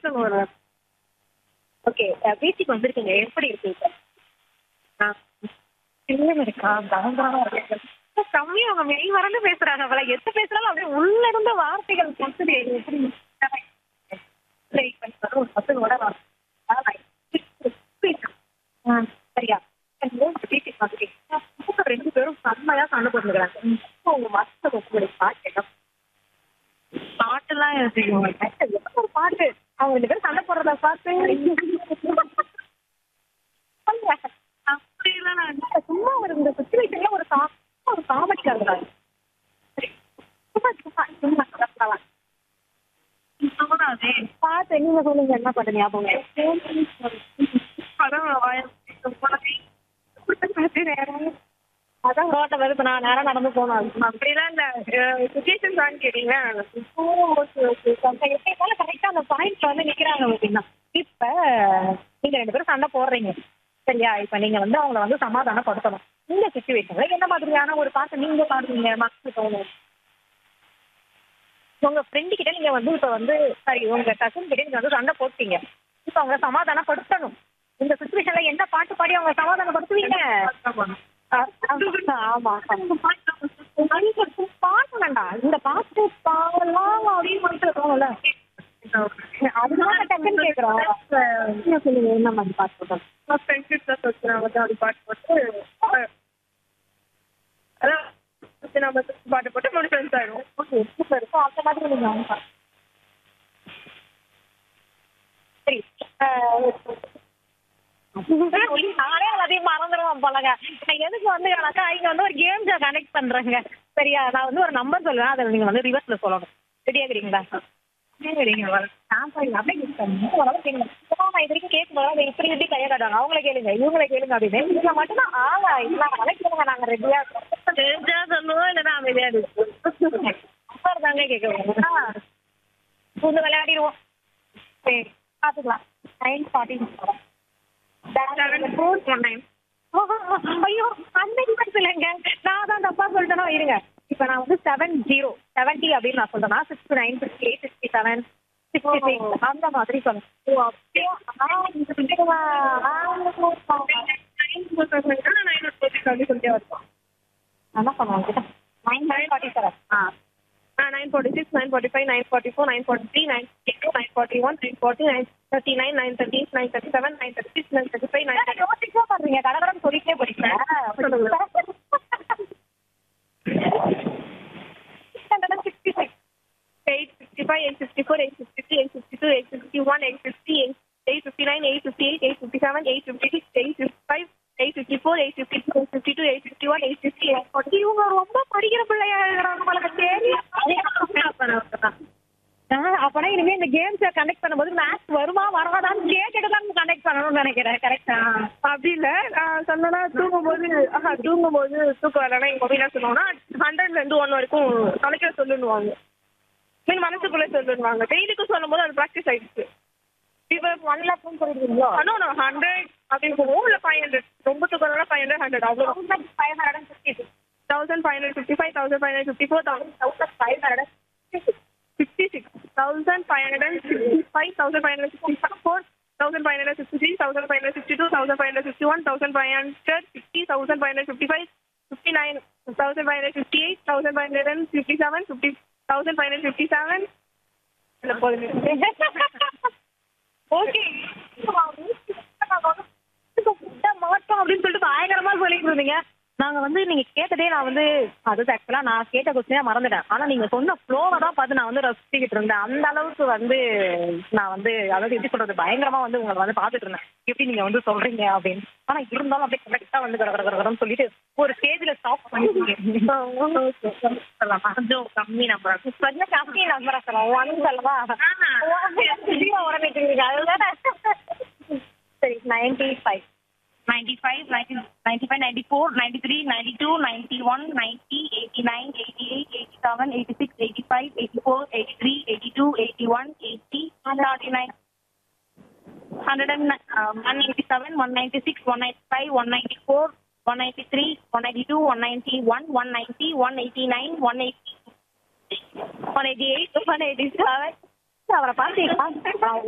பசங்க வருவாங்க ஓகே பீச்சுக்கு வந்திருக்கீங்க எப்படி இருக்கு இப்ப ஆ இல்லைன்னு இருக்கா பயங்கரமா இருக்கு கம்மி அவங்க மெய் மறந்து பேசுறாங்க அவளை எது பேசுறாலும் அப்படியே உள்ள இருந்த வார்த்தைகள் கொத்துது எப்படி சரி இப்ப நீ வந்து ஒரு பசங்களோட வா. ஆ, ஆ, சரியா பீச்சுக்கு வந்துட்டீங்க இவங்க ரெண்டு பேரும் செம்மையா சண்டை போட்டுக்கிறாங்க உங்க மத்த உங்களுக்கு பாட்டு என்ன பாட்டுலாம் எழுதிக்குவாங்க ஒரு பாட்டு அவங்க ரெண்டு பேரும் சண்டை போடுறத பார்த்து அப்படிலாம் நான் இல்ல. சும்மா ஒரு இந்த சுச்சுவேஷன்ல ஒரு கா ஒரு காமெடி கலந்துறாங்க சும்மா சும்மா சும்மா கலந்துறாங்க பாத்து நீங்க சொல்லுங்க என்ன பண்ண ஞாபகம் அதான் ரோட்டை வெறுப்பு நான் நேரம் நடந்து போனோம் அப்படிலாம் இல்ல சுச்சுவேஷன் தான் கேட்டீங்க ஓகே ஓகே எப்படினாலும் கரெக்டா அந்த பாயிண்ட் வந்து நிக்கிறாங்க அப்படின்னா இப்ப நீங்க ரெண்டு பேரும் சண்டை போடுறீங்க சரியா இப்ப நீங்க வந்து அவங்கள வந்து சமாதானப்படுத்தணும் இந்த சுச்சுவேஷன்ல என்ன மாதிரியான ஒரு பாட்டு நீங்க பாடுவீங்க மக்கள் தோணும் உங்க ஃப்ரெண்டு கிட்ட நீங்க வந்து இப்ப வந்து சாரி உங்க கசின் கிட்ட நீங்க வந்து சண்டை போட்டீங்க இப்ப அவங்க சமாதானப்படுத்தணும் இந்த சுச்சுவேஷன்ல என்ன பாட்டு பாடி அவங்க சமாதானப்படுத்துவீங்க அஹ் அஹ் ஆமா பாட்டு வேண்டாம் இந்த பாட்டு பாடலாம் அப்படின்னு மட்டும் இருக்கோம்ல அதனால டக்குன்னு கேக்குறோம் என்ன சொல்லுங்க என்ன மாதிரி பாட்டு போட்டோம் ஃப்ரெண்ட்ஷிப் தான் வச்சுருவாங்க அப்படி பாட்டு போட்டு அதான் நம்ம பாட்டு போட்டு மூணு ஃப்ரெண்ட்ஸ் ஆயிடும் ஓகே சூப்பர் ஸோ அந்த மாதிரி நீங்க வந்து பாருங்க. சரி அஹ் நானே எல்லாத்தையும் மறந்துடுவேன் போலங்க நான் எதுக்கு வந்து எனக்கா இங்க வந்து ஒரு கேம் ஷோ கனெக்ட் பண்றேங்க சரியா நான் வந்து ஒரு நம்பர் சொல்லுவேன் அதில் நீங்க வந்து ரிவர்ஸ்ல சொல்லணும் ரெடியா இருக்கிறீங்களா சரிங்க நான் பாருங்க அப்படியே யூஸ் பண்ணுங்க ஓரளவு கேளுங்க இப்பதான் நான் இது வரைக்கும் கேட்கும்போது அவங்க இப்படி இப்படி கையை காட்டுவாங்க அவங்கள கேளுங்க இவங்கள கேளுங்க அப்படின்னு இதுல மட்டும் தான் ஆளா இல்ல கேளுங்க நாங்க ரெடியா தெரிஞ்சா சொல்லுவோம் இல்லைன்னா அமைதியா இருக்கும் நம்பர் தாங்க கேட்குறோம் புது விளையாடிடுவோம் சரி பார்த்துக்கலாம் nine forty seven four one nine ஐயோ அந்த நிமிஷம் இல்லைங்க நான் தான் தப்பா சொல்லிட்டேனோ இருங்க இப்போ நான் வந்து செவன் ஜீரோ செவன்ட்டி அப்படின்னு நான் சொல்றேன்னா sixty nine sixty eight sixty seven sixty six அந்த மாதிரி சொல்லுங்க ஓ அப்படியே நைன் ஃபோர் செவன் நைன் ஒரு ஃபோர் சிக்ஸ் அப்படி சொல்லிட்டே வருவோம் என்ன பண்ணுவாங்க நைன் நைன் ஃபார்ட்டி செவன் ஆ nine forty six nine forty five nine forty four nine forty three nine forty two nine forty one nine forty nine thirty nine nine thirty nine thirty seven nine thirty six nine thirty five nine thirty யோசிச்சா பாருங்க கடகடன் சொல்லிட்டே போறீங்க sixty six eight sixty five eight sixty four eight sixty three eight sixty two eight sixty one eight fifty eight eight fifty nine eight fifty eight eight fifty seven eight fifty six eight fifty five eight fifty four eight fifty two eight fifty two eight fifty one eight fifty eight forty இவங்க ரொம்ப படிக்கிற பிள்ளையா இருக்கிறாங்க உங்களுக்கு தெரியும் அப்பனா இனிமே இந்த கேம்ஸை கனெக்ட் பண்ணும்போது மேத்ஸ் வருமா வராதான்னு கேட்டுட்டு தான் கனெக்ட் பண்ணணும்னு நினைக்கிறேன் கரெக்டா அப்படி இல்ல நான் சொன்னேன்னா தூங்கும்போது ஆஹா தூங்கும்போது தூக்கம் வரலன்னா எங்க மம்மி என்ன சொல்லுவாங்கன்னா ஹண்ட்ரட்ல இருந்து ஒன் வரைக்கும் தலைக்கிற சொல்லுவாங்க மீன் மனசுக்குள்ளே சொல்லுவாங்க டெய்லிக்கும் சொல்லும்போது அது ப்ராக்டிஸ் ஆயிடுச்சு இப்போ ஒன் லேக்னு சொல்லிடுவீங்களோ ஆனால் நான் ஹண்ட்ரட் அப்படின்னு போவோம் இல்லை ஃபைவ் ஹண்ட்ரட் ரொம்ப தூக்கம்னா ஃபைவ் ஹண்ட்ரட் ஹண்ட்ரட் அவ்வளோ five hundred and fifty six thousand five hundred fifty five thousand five hundred fifty four thousand thousand five hundred and fifty six fifty six thousand five hundred and sixty five thousand five hundred sixty four thousand five hundred sixty three thousand five hundred sixty two thousand five hundred sixty one thousand five hundred sixty thousand five hundred fifty five fifty nine thousand five hundred fifty eight thousand five hundred and fifty seven fifty thousand five hundred fifty seven இல்லை போதும் okay மாட்டோம் அப்படின்னு சொல்லிட்டு பயங்கரமா சொல்லிட்டு இருந்தீங்க நாங்க வந்து நீங்க கேட்டதே நான் வந்து அது ஆக்சுவலா நான் கேட்ட கொஸ்டினே மறந்துட்டேன் ஆனா நீங்க சொன்ன ஃப்ளோவை தான் பார்த்து நான் வந்து ரசிச்சுக்கிட்டு இருந்தேன் அந்த அளவுக்கு வந்து நான் வந்து அதாவது எப்படி சொல்றது பயங்கரமா வந்து உங்களை வந்து பார்த்துட்டு இருந்தேன் எப்படி நீங்க வந்து சொல்றீங்க அப்படின்னு ஆனா இருந்தாலும் அப்படியே கரெக்டா வந்து கட கட கடன்னு சொல்லிட்டு ஒரு ஸ்டேஜ்ல ஸ்டாப் பண்ணிட்டீங்க கொஞ்சம் கம்மி நம்பர் கொஞ்சம் கம்மி நம்பரா சொல்லலாம் ஒன் சொல்லவா ஜீரோ உடனே அதுதானே சரி நைன்டி ஃபைவ் 95, 90, 95, 94, 93, 92, 91, 90, 89, 88, 87, 86, 85, 84, 83, 82, 81, 80, 149, 100 and, uh, 187, 196, 195, 194, 193, 192, 191, 190, 189, 180, 188, 187. அவரை பார்த்து